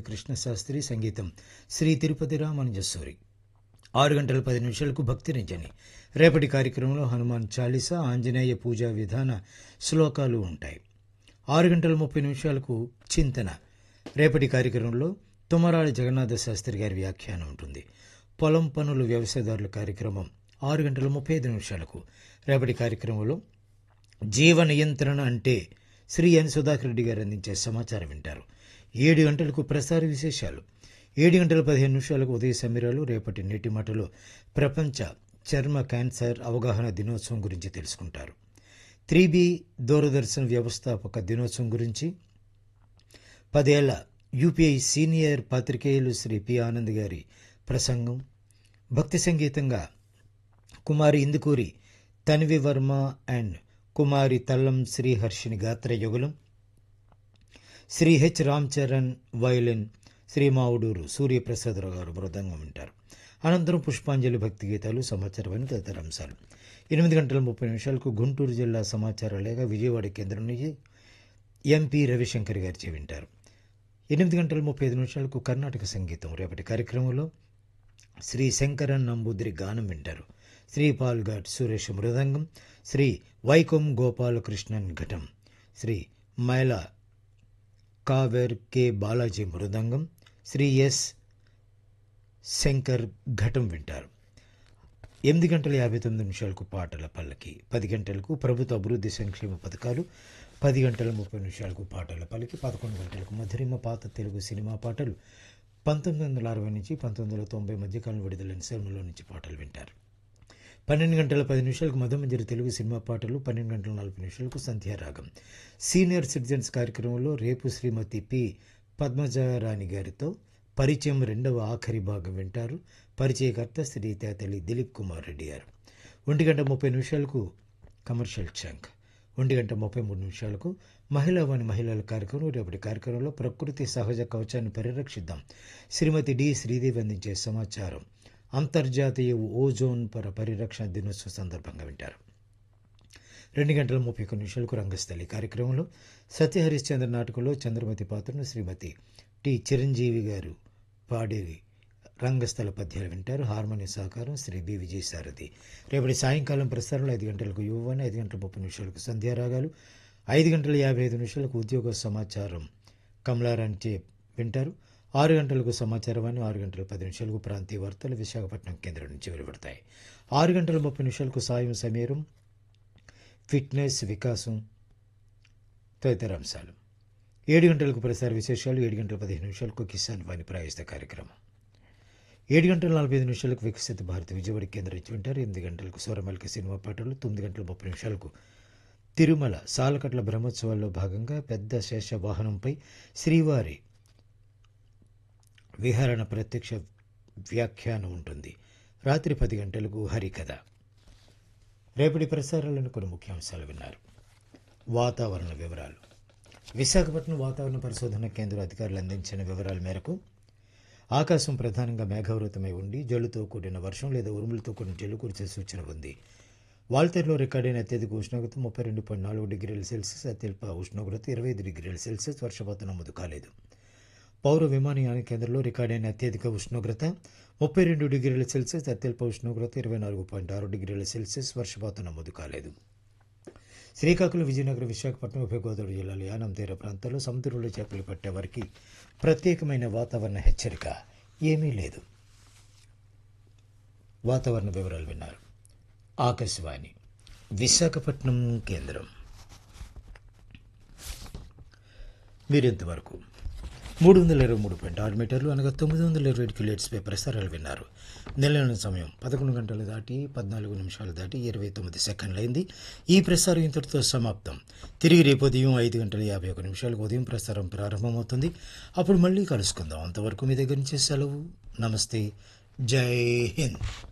కృష్ణశాస్త్రి సంగీతం శ్రీ తిరుపతి రామానుజస్వరి ఆరు గంటల పది నిమిషాలకు భక్తి రంజని రేపటి కార్యక్రమంలో హనుమాన్ చాలీసా ఆంజనేయ పూజా విధాన శ్లోకాలు ఉంటాయి ఆరు గంటల ముప్పై నిమిషాలకు చింతన రేపటి కార్యక్రమంలో తుమ్మరాళి జగన్నాథ శాస్త్రి గారి వ్యాఖ్యానం ఉంటుంది పొలం పనులు వ్యవసాయదారుల కార్యక్రమం ఆరు గంటల ముప్పై ఐదు నిమిషాలకు రేపటి కార్యక్రమంలో జీవ నియంత్రణ అంటే శ్రీ ఎన్ సుధాకర్ రెడ్డి గారు అందించే సమాచారం వింటారు ఏడు గంటలకు ప్రసార విశేషాలు ఏడు గంటల పదిహేను నిమిషాలకు ఉదయ సమీరాలు రేపటి నేటి మాటలో ప్రపంచ చర్మ క్యాన్సర్ అవగాహన దినోత్సవం గురించి తెలుసుకుంటారు త్రీ బి దూరదర్శన్ వ్యవస్థాపక దినోత్సవం గురించి పదేళ్ల యూపీఐ సీనియర్ పాత్రికేయులు శ్రీ పి ఆనంద్ గారి ప్రసంగం భక్తి సంగీతంగా కుమారి ఇందుకూరి తన్వి వర్మ అండ్ కుమారి తల్లం శ్రీహర్షిని గాత్ర యుగలం శ్రీ హెచ్ రామ్ చరణ్ వయలిన్ శ్రీ మావుడూరు సూర్యప్రసాదరావు గారు మృదంగం వింటారు అనంతరం పుష్పాంజలి భక్తి గీతాలు సమాచారమైన తదితర అంశాలు ఎనిమిది గంటల ముప్పై నిమిషాలకు గుంటూరు జిల్లా సమాచార లేఖ విజయవాడ కేంద్రం నుంచి ఎంపీ రవిశంకర్ గారిచే వింటారు ఎనిమిది గంటల ముప్పై ఐదు నిమిషాలకు కర్ణాటక సంగీతం రేపటి కార్యక్రమంలో శ్రీ శంకరన్ నంబూద్రి గానం వింటారు శ్రీ పాల్ఘాట్ సురేష్ మృదంగం శ్రీ వైకోం గోపాలకృష్ణన్ ఘటం శ్రీ మైల కావేర్ కె బాలాజీ మృదంగం శ్రీ ఎస్ శంకర్ ఘటం వింటారు ఎనిమిది గంటల యాభై తొమ్మిది నిమిషాలకు పాటల పల్లకి పది గంటలకు ప్రభుత్వ అభివృద్ధి సంక్షేమ పథకాలు పది గంటల ముప్పై నిమిషాలకు పాటల పలికి పదకొండు గంటలకు మధురిమ పాత తెలుగు సినిమా పాటలు పంతొమ్మిది వందల అరవై నుంచి పంతొమ్మిది వందల తొంభై మధ్యకాలం విడుదలైన సినిమాలో నుంచి పాటలు వింటారు పన్నెండు గంటల పది నిమిషాలకు మధుమంజరి తెలుగు సినిమా పాటలు పన్నెండు గంటల నలభై నిమిషాలకు సంధ్యారాగం సీనియర్ సిటిజన్స్ కార్యక్రమంలో రేపు శ్రీమతి పి పద్మజారాణి గారితో పరిచయం రెండవ ఆఖరి భాగం వింటారు పరిచయకర్త శ్రీ తేతలి దిలీప్ కుమార్ రెడ్డి గారు ఒంటి గంట ముప్పై నిమిషాలకు కమర్షియల్ చంక్ ఒంటి గంట ముప్పై మూడు నిమిషాలకు మహిళా వాణి మహిళల కార్యక్రమం రేపటి కార్యక్రమంలో ప్రకృతి సహజ కవచాన్ని పరిరక్షిద్దాం శ్రీమతి డి శ్రీదేవి అందించే సమాచారం అంతర్జాతీయ ఓజోన్ పర పరిరక్షణ దినోత్సవం సందర్భంగా వింటారు రెండు గంటల ముప్పై ఒక్క నిమిషాలకు రంగస్థలి కార్యక్రమంలో సత్యహరిశ్చంద్ర నాటకంలో చంద్రమతి పాత్రను శ్రీమతి టి చిరంజీవి గారు పాడి రంగస్థల పద్యాలు వింటారు హార్మోనియం సహకారం శ్రీ బి విజయసారథి రేపటి సాయంకాలం ప్రసారంలో ఐదు గంటలకు యువవాణి ఐదు గంటల ముప్పై నిమిషాలకు సంధ్యారాగాలు ఐదు గంటల యాభై ఐదు నిమిషాలకు ఉద్యోగ సమాచారం కమలారాణిచే వింటారు ఆరు గంటలకు సమాచారవాన్ని ఆరు గంటల పది నిమిషాలకు ప్రాంతీయ వార్తలు విశాఖపట్నం కేంద్రం నుంచి వెలువడతాయి ఆరు గంటల ముప్పై నిమిషాలకు సాయం సమీరం ఫిట్నెస్ వికాసం తదితర అంశాలు ఏడు గంటలకు ప్రసార విశేషాలు ఏడు గంటల పదిహేను నిమిషాలకు కిసాన్ వాణి ప్రాయస్త కార్యక్రమం ఏడు గంటల నలభై ఐదు నిమిషాలకు వికసిత భారత విజయవాడ కేంద్రం నుంచి వింటారు ఎనిమిది గంటలకు స్వరమల్క సినిమా పాటలు తొమ్మిది గంటల ముప్పై నిమిషాలకు తిరుమల సాలకట్ల బ్రహ్మోత్సవాల్లో భాగంగా పెద్ద శేష వాహనంపై శ్రీవారి విహరణ ప్రత్యక్ష వ్యాఖ్యానం ఉంటుంది రాత్రి పది గంటలకు హరికథ రేపటి ప్రసారాలను కొన్ని ముఖ్యాంశాలు విన్నారు వాతావరణ వివరాలు విశాఖపట్నం వాతావరణ పరిశోధన కేంద్ర అధికారులు అందించిన వివరాల మేరకు ఆకాశం ప్రధానంగా మేఘావృతమై ఉండి జల్లుతో కూడిన వర్షం లేదా ఉరుములతో కూడిన జల్లు కురిసే సూచన ఉంది వాల్తేరులో రికార్డైన అత్యధిక ఉష్ణోగ్రత ముప్పై రెండు పాయింట్ నాలుగు డిగ్రీల సెల్సియస్ అత్యల్ప ఉష్ణోగ్రత ఇరవై ఐదు డిగ్రీల సెల్సియస్ వర్షపాతం నమోదు కాలేదు పౌర విమానయాన కేంద్రంలో రికార్డైన అత్యధిక ఉష్ణోగ్రత ముప్పై రెండు డిగ్రీల సెల్సియస్ అత్యల్ప ఉష్ణోగ్రత ఇరవై నాలుగు పాయింట్ ఆరు డిగ్రీల సెల్సియస్ వర్షపాతం నమోదు కాలేదు శ్రీకాకుళం విజయనగరం విశాఖపట్నం ఉభయ గోదావరి జిల్లాల యానం తీర ప్రాంతాల్లో సముద్రంలో చేపలు పట్టే వారికి ప్రత్యేకమైన వాతావరణ హెచ్చరిక ఏమీ లేదు వాతావరణ వివరాలు విన్నారు ఆకాశవాణి విశాఖపట్నం కేంద్రం మీరింతవరకు మూడు వందల ఇరవై మూడు పాయింట్ ఆరు మీటర్లు అనగా తొమ్మిది వందల ఇరవై ఏడు కిలోట్స్పై ప్రసారాలు విన్నారు నెలల సమయం పదకొండు గంటలు దాటి పద్నాలుగు నిమిషాలు దాటి ఇరవై తొమ్మిది సెకండ్లు అయింది ఈ ప్రసారం ఇంతటితో సమాప్తం తిరిగి రేపు ఉదయం ఐదు గంటల యాభై ఒక నిమిషాలకు ఉదయం ప్రసారం ప్రారంభమవుతుంది అప్పుడు మళ్ళీ కలుసుకుందాం అంతవరకు మీ దగ్గర నుంచి సెలవు నమస్తే జై హింద్